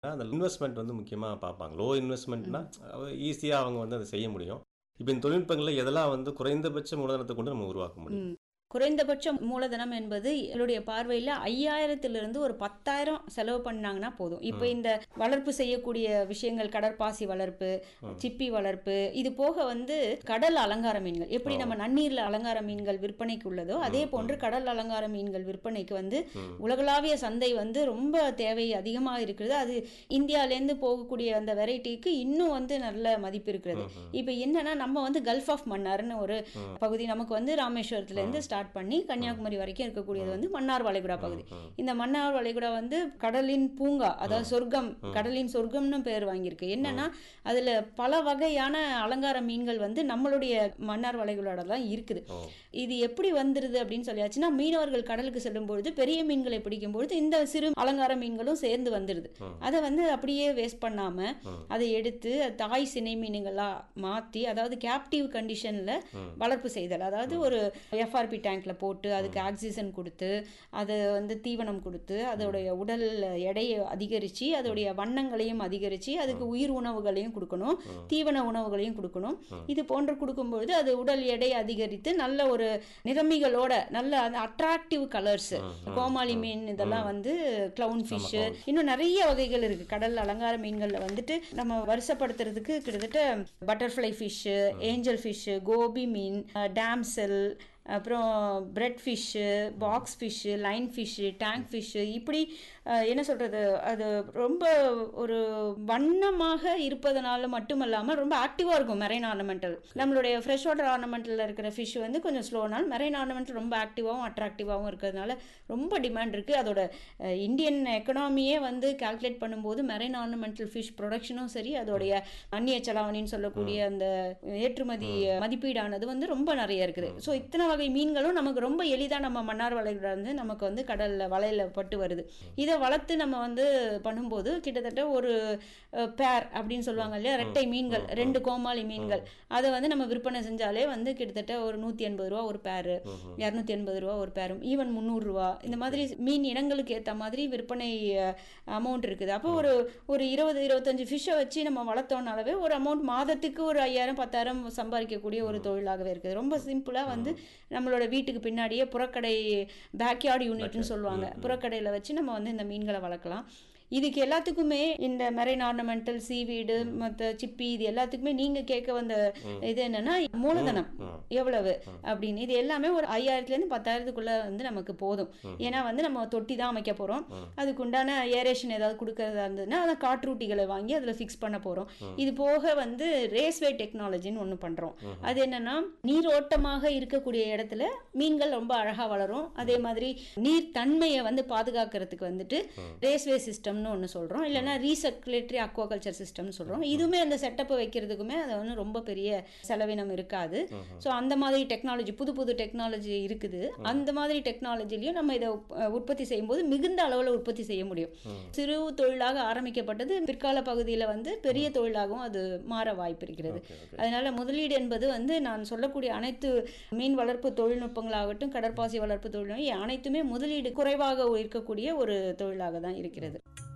அந்த இன்வெஸ்ட்மெண்ட் வந்து முக்கியமாக பார்ப்பாங்க லோ இன்வெஸ்ட்மெண்ட்னா ஈஸியாக அவங்க வந்து அதை செய்ய முடியும் இப்போ இந்த தொழில்நுட்பங்களில் எதெல்லாம் வந்து குறைந்தபட்ச மூலதனத்தை கொண்டு நம்ம உருவாக்க முடியும் ம். குறைந்தபட்ச மூலதனம் என்பது என்னுடைய பார்வையில் ஐயாயிரத்திலிருந்து ஒரு பத்தாயிரம் செலவு பண்ணாங்கன்னா போதும் இப்போ இந்த வளர்ப்பு செய்யக்கூடிய விஷயங்கள் கடற்பாசி வளர்ப்பு சிப்பி வளர்ப்பு இது போக வந்து கடல் அலங்கார மீன்கள் எப்படி நம்ம நன்னீர்ல அலங்கார மீன்கள் விற்பனைக்கு உள்ளதோ அதே போன்று கடல் அலங்கார மீன்கள் விற்பனைக்கு வந்து ம். உலகளாவிய சந்தை வந்து ரொம்ப தேவை அதிகமாக இருக்கிறது அது இந்தியாவிலேருந்து போகக்கூடிய அந்த வெரைட்டிக்கு இன்னும் வந்து நல்ல மதிப்பு இருக்கிறது ம், ம். இப்போ என்னன்னா நம்ம வந்து கல்ஃப் ஆஃப் மன்னார்னு ஒரு ம். பகுதி நமக்கு வந்து ராமேஸ்வரத்துல இருந்து ஸ்டார்ட் பண்ணி கன்னியாகுமரி வரைக்கும் இருக்கக்கூடியது வந்து மன்னார் வளைகுடா பகுதி ம். இந்த மன்னார் வளைகுடா வந்து கடலின் பூங்கா அதாவது சொர்க்கம் கடலின் சொர்க்கம்னு பேர் வாங்கியிருக்கு என்னன்னா அதுல பல வகையான அலங்கார மீன்கள் வந்து நம்மளுடைய மன்னார் வளைகுடால தான் இருக்குது ஓ இது எப்படி வந்துருது அப்படின்னு சொல்லியாச்சுன்னா மீனவர்கள் கடலுக்கு செல்லும் பொழுது பெரிய மீன்களை பிடிக்கும் பொழுது இந்த சிறு அலங்கார மீன்களும் சேர்ந்து வந்துருது ம். அதை வந்து அப்படியே வேஸ்ட் பண்ணாம ம். அதை எடுத்து தாய் சினை மீன்களா மாத்தி அதாவது கேப்டிவ் கண்டிஷன்ல ம். வளர்ப்பு செய்தல் அதாவது ஒரு எஃப்ஆர்பி டேங்க்ல போட்டு அதுக்கு ஆக்சிஜன் கொடுத்து அது வந்து தீவனம் கொடுத்து அதோடைய உடல் எடையை அதிகரித்து அதோடைய வண்ணங்களையும் அதிகரித்து அதுக்கு உயிர் உணவுகளையும் கொடுக்கணும் தீவன உணவுகளையும் கொடுக்கணும் இது போன்று கொடுக்கும்பொழுது அது உடல் எடை அதிகரித்து நல்ல ஒரு நிறமிகளோட நல்ல அந்த அட்ராக்டிவ் கலர்ஸ் கோமாளி மீன் இதெல்லாம் வந்து கிளவுன் ஃபிஷ் இன்னும் நிறைய வகைகள் இருக்கு கடல் அலங்கார மீன்கள்ல வந்துட்டு நம்ம வருஷப்படுத்துறதுக்கு கிட்டத்தட்ட butterfly fish angel fish goby மீன் டேம்செல் அப்புறம் bread fish box fish line fish tank fish இப்படி அஹ், என்ன சொல்கிறது அது ரொம்ப ஒரு வண்ணமாக இருப்பதனால மட்டுமல்லாமல் ரொம்ப ஆக்டிவாக இருக்கும் மெரைன் ஆர்னமெண்டல் நம்மளுடைய ஃப்ரெஷ் வாட்டர் ஆர்னமெண்டலில் இருக்கிற ஃபிஷ் வந்து கொஞ்சம் ஸ்லோனால் மெரைன் ஆர்னமெண்டல் ரொம்ப ஆக்டிவாகவும் அட்ராக்டிவாகவும் இருக்கிறதுனால ரொம்ப டிமாண்ட் இருக்குது அதோட அஹ், இந்தியன் எக்கனாமியே வந்து கால்குலேட் பண்ணும்போது மெரைன் ஆர்னமெண்டல் ஃபிஷ் ப்ரொடக்ஷனும் சரி அதோடைய அந்நிய செலாவணின்னு சொல்லக்கூடிய அந்த ஏற்றுமதி மதிப்பீடானது வந்து ரொம்ப நிறைய இருக்குது ஸோ இத்தனை வகை மீன்களும் நமக்கு ரொம்ப எளிதாக நம்ம மன்னார் வளைகுடா இருந்து நமக்கு வந்து கடலில் வலையில் பட்டு வருது இதை வளர்த்து நம்ம வந்து பண்ணும்போது கிட்டத்தட்ட ஒரு பேர் அப்படின்னு சொல்லுவாங்க இல்லையா ரெட்டை மீன்கள் ரெண்டு கோமாளி மீன்கள் அதை வந்து நம்ம விற்பனை செஞ்சாலே வந்து கிட்டத்தட்ட ஒரு நூற்றி எண்பது ரூபா ஒரு பேரு இரநூத்தி எண்பது ரூபா ஒரு பேரும் ஈவன் முந்நூறுரூவா இந்த மாதிரி மீன் இனங்களுக்கு ஏற்ற மாதிரி விற்பனை அமௌண்ட் இருக்குது அப்போ ஒரு ஒரு இருபது இருபத்தஞ்சு ஃபிஷ்ஷை வச்சு நம்ம வளர்த்தோம்னாலவே ஒரு அமௌண்ட் மாதத்துக்கு ஒரு ஐயாயிரம் பத்தாயிரம் சம்பாதிக்கக்கூடிய ஒரு தொழிலாகவே இருக்குது ரொம்ப சிம்பிளாக வந்து நம்மளோட வீட்டுக்கு பின்னாடியே புறக்கடை பேக்யார்டு யூனிட்னு சொல்லுவாங்க புறக்கடையில் வச்சு நம்ம வந்து இந்த மீன்களை வளர்க்கலாம் இதுக்கு எல்லாத்துக்குமே இந்த மெரைன் ஆர்னமெண்டல் சீவீடு மற்ற சிப்பி இது எல்லாத்துக்குமே நீங்கள் கேட்க வந்த இது என்னன்னா மூலதனம் எவ்வளவு அப்படின்னு இது எல்லாமே ஒரு ஐயாயிரத்துலேருந்து பத்தாயிரத்துக்குள்ள வந்து நமக்கு போதும் ஏன்னா வந்து நம்ம தொட்டி தான் அமைக்க போகிறோம் அதுக்கு உண்டான ஏரேஷன் ஏதாவது கொடுக்கறதா இருந்ததுன்னா அதை காற்றூட்டிகளை வாங்கி அதில் ஃபிக்ஸ் பண்ண போகிறோம் இது போக வந்து ரேஸ்வே டெக்னாலஜின்னு ஒன்று பண்ணுறோம் அது என்னன்னா நீரோட்டமாக இருக்கக்கூடிய இடத்துல மீன்கள் ரொம்ப அழகாக வளரும் அதே மாதிரி நீர் தன்மையை வந்து பாதுகாக்கிறதுக்கு வந்துட்டு ரேஸ்வே சிஸ்டம்னு ஒன்று சொல்கிறோம் இல்லைன்னா ரீசர்க்குலேட்டரி அக்வாகல்ச்சர் சிஸ்டம்னு சொல்கிறோம் இதுவுமே அந்த செட்டப்பை வைக்கிறதுக்குமே அது வந்து ரொம்ப பெரிய செலவினம் இருக்காது ஸோ அந்த மாதிரி டெக்னாலஜி புது புது டெக்னாலஜி இருக்குது அந்த மாதிரி டெக்னாலஜிலையும் நம்ம இதை அஹ், உற்பத்தி செய்யும்போது மிகுந்த அளவில் உற்பத்தி செய்ய முடியும் சிறு தொழிலாக ஆரம்பிக்கப்பட்டது பிற்கால பகுதியில் வந்து பெரிய தொழிலாகவும் அது மாற வாய்ப்பு இருக்கிறது ஓகே ஓகே அதனால முதலீடு என்பது வந்து நான் சொல்லக்கூடிய அனைத்து மீன் வளர்ப்பு தொழில்நுட்பங்களாகட்டும் கடற்பாசி வளர்ப்பு தொழில்நுட்பம் அனைத்துமே முதலீடு குறைவாக இருக்கக்கூடிய ஒரு தொழிலாக தான் இருக்கிறது